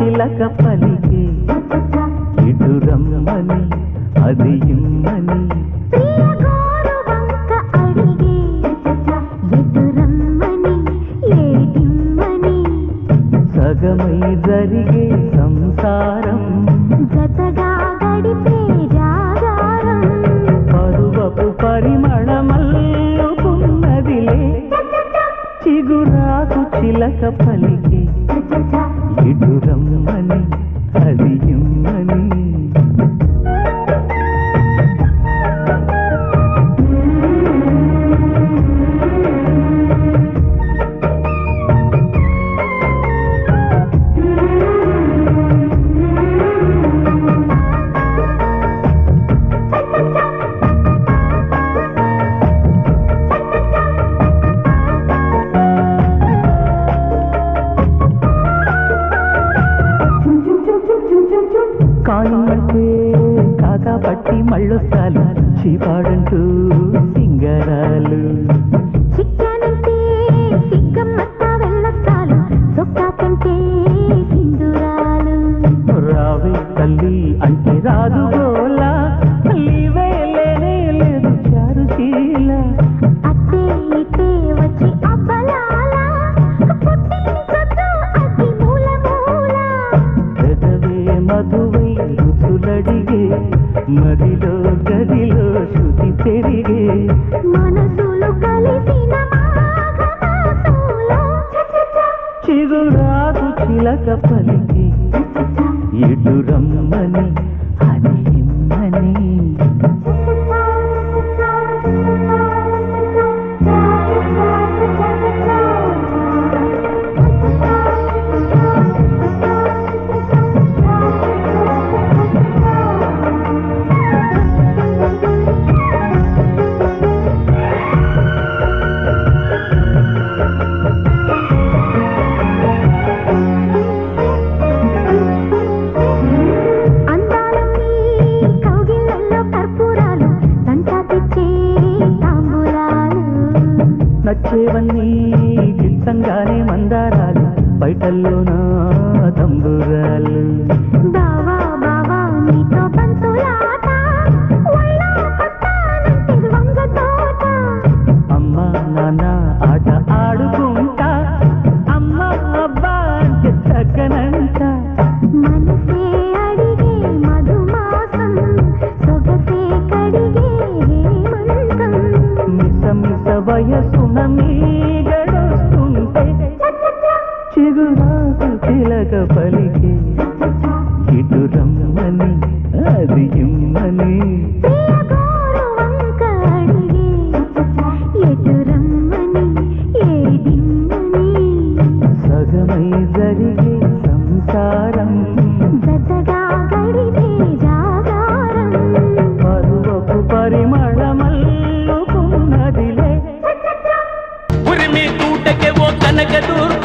చిలక పలికే ఇటు రమ్మని అది ఇమ్మని ప్రియ గోరువంక అడిగే ఎదురమ్మని ఏడిమ్మని సగమై జరిగే సంసారం జతగా గడిపే జాగారం పరువపు పరిమళమల్లుకున్నదిలే చిగురాకు చిలక పలికి ఇటు రమ్మని అది ఇమ్మని కాయమంటే కాకా పట్టి మళ్ళొస్తాలు చీపాడంటూ సింగరాలు చిక్కానంటే సిగ్గమ్మత్తా వెళ్ళొస్తాలు సొక్కా కంటే సింధురాలు రావే తల్లి అంటే రాదు గోలా లీవే లేనే లేదు చారు శీల అట్టే ఇట్టే వచ్చి అబ్బలాల పుట్టింది చొచ్చు అగ్గి మూల మూల పెదవే మధువై రుచులడిగే మదిలో గదిలో శృతి పెరిగే మనసులు కలిసిన మాఘమాసంలో చిగురాకు చిలక పలికి ఇటు రమ్మని అది ఇమ్మని అందాలన్నీ కౌగిళ్ళల్లో కర్పూరాలు తంటా తెచ్చే తాంబూలాలు నచ్చేవన్నీ దిట్టంగానే మందారాలు బయటల్లోనా తంబురాలు బావా బావా నీతో పంతులాట ఒళ్ళో కొట్టానంటే వంగ తోట అమ్మ నాన్న ఆట ఆడుకుంటా అమ్మ అబ్బా అంటే చక్కనంట మనసే అడిగే మధుమాసం సొగసే కడిగే హేమంతం మిస మిస వయసున మీగడొస్తుంటే చిగురాకు చిలక పలికి ఇటు రమ్మని అది ఇమ్మని ప్రియ గోరు వంక అడిగే ఎటు రమ్మని ఏడిమ్మని సగమై జరిగే సంసారం జతగా గడిపే జాగారం పరువపు పరిమళమల్లుకున్నదిలే ఉరిమి కూటకే ఓ కనక దూర్